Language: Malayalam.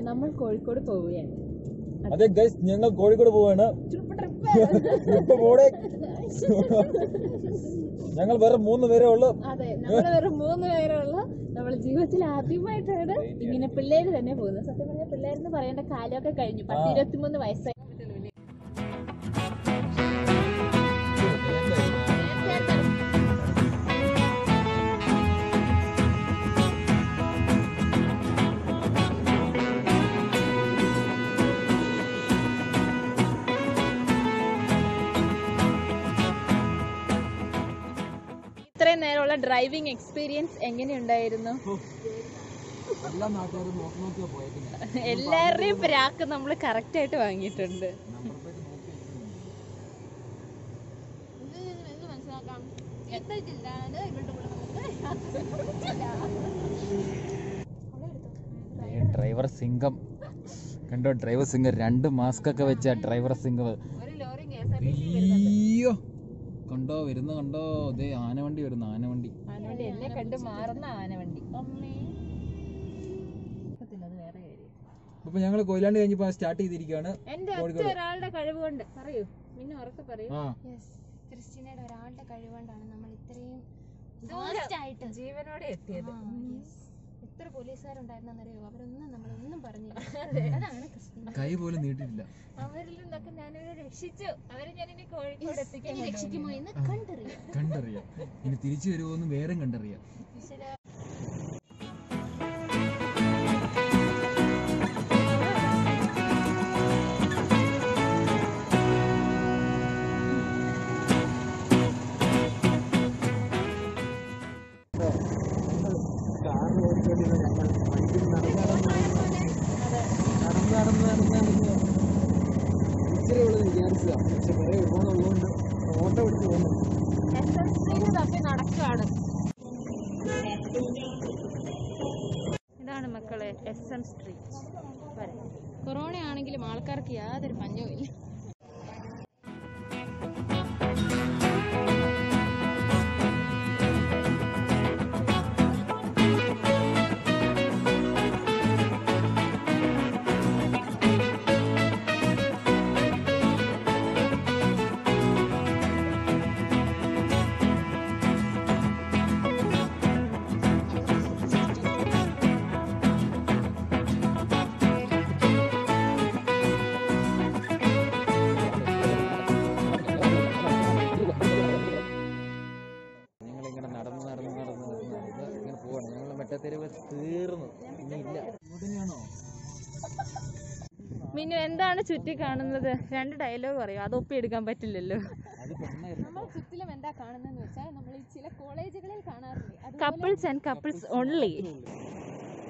നമ്മൾ കോഴിക്കോട് പോവുകയാണ് അതെ ഗൈസ് ഞങ്ങൾ കോഴിക്കോട് പോവാണ് ട്രിപ്പ് ഇപ്പൊ പോടെ ഞങ്ങൾ വേറെ മൂന്ന് പേരേ ഉള്ളു അതെ നമ്മൾ വെറും മൂന്ന് പേരുള്ള നമ്മൾ ജീവിതത്തിൽ ആദ്യമായിട്ടാണ് ഇങ്ങനെ പിള്ളേര് തന്നെ പോകുന്നത് സത്യം പറഞ്ഞാൽ പിള്ളേരെന്ന് പറയേണ്ട കാലമൊക്കെ കഴിഞ്ഞു പത്ത് ആ. ഇരുപത്തിമൂന്ന് വയസ്സായി ഇത്രയും നേരമുള്ള ഡ്രൈവിംഗ് എക്സ്പീരിയൻസ് എങ്ങനെയുണ്ടായിരുന്നു എല്ലാ നാട്ടുകാരും നോക്കി നോക്കിയാ പോയേക്കുന്നത് എല്ലാവരുടെയും പ്രാക്ക് നമ്മൾ കറക്റ്റ് ആയിട്ട് വാങ്ങിയിട്ടുണ്ട് ഡ്രൈവർ സിംഗം കണ്ടോ ഡ്രൈവർ സിംഗം രണ്ട് മാസ്ക് ഒക്കെ വെച്ച ഡ്രൈവർ സിംഗം ഒരു ലോറി കേസ് അയ്യോ കണ്ടോ വരുന്ന കണ്ടോ ദേ ആനവണ്ടി വരുന്നു ആനവണ്ടി ആനവണ്ടി എന്നെ കണ്ട് മാറുന്ന ആനവണ്ടി അമ്മേ അത് വേറെ കാര്യം അപ്പൊ ഞങ്ങൾ കൊയിലാണ്ട് കഴിഞ്ഞപ്പോ സ്റ്റാർട്ട് ചെയ്തിരിക്കുകയാണ് എന്റെ ഒറ്റ കോഴിക്കോട്. ഒരാളുടെ കഴിവ് കൊണ്ട് പറയൂ പിന്നെ ഉറക്കെ പറയൂ ആ ക്രിസ്റ്റീനയുടെ ഒരാളുടെ കഴിവുകൊണ്ടാണ് നമ്മൾ ഇത്രയും ദൂരം fast ആയിട്ട് ജീവനോടെ എത്തിയത് ആ, yes. എത്ര പോലീസുകാരുണ്ടായിരുന്നറിയോ അവരൊന്നും നമ്മളൊന്നും പറഞ്ഞില്ല അതാണ് ക്രിസ്റ്റീന കൈ പോലും നീട്ടിയിട്ടില്ല അവരിൽ നിന്നൊക്കെ ഞാനിവരെ രക്ഷിച്ചു അവരെ ഞാൻ ഇനി കോഴിക്കോട് എത്തിക്കാൻ ഇനി രക്ഷിക്കുമോ എന്ന് കണ്ടറിയാം കണ്ടറിയാം ഇനി തിരിച്ചു വരുമോ എന്ന് വേറെ കണ്ടറിയാം നടന്ന് നടന്ന് നടന്ന് നടന്ന് ഇച്ചിരി ഉള്ളത് വിചാരിച്ചതാ പക്ഷെ കുറെ ഒരുപാട് ഉള്ളതുകൊണ്ട് ഓട്ടോ എടുത്ത് പോകുന്നു എസ് എസ് സിയിൽ തപ്പി നടക്കുകയാണ് ഇതാണ് മക്കളെ എസ് എം സ്ട്രീറ്റ് കൊറോണ ആണെങ്കിലും ആൾക്കാർക്ക് യാതൊരു പഞ്ഞവും ഇല്ല ഞങ്ങൾ ഇങ്ങനെ നടന്ന് നടന്ന് നടന്ന് നടന്ന് നടന്ന് ഇങ്ങനെ പോവാണ് ഞങ്ങൾ മെറ്റത്തെരുവ് തീർന്നു ഇനി ഇല്ല ഇങ്ങോട്ടന്നെയാണോ മിന്നു എന്താണ് ചുറ്റി കാണുന്നത് രണ്ട് ഡയലോഗ് പറയും അത് ഒപ്പി എടുക്കാൻ പറ്റില്ലല്ലോ അത് പെണ്ണായിരുന്നു നമ്മൾ ചുറ്റിലും എന്താ കാണുന്നതെന്ന് വെച്ചാൽ നമ്മൾ ഈ ചില കോളേജുകളിൽ കാണാറില്ലേ അത് കപ്പിൾസ് ആൻഡ് കപ്പിൾസ് ഓൺലി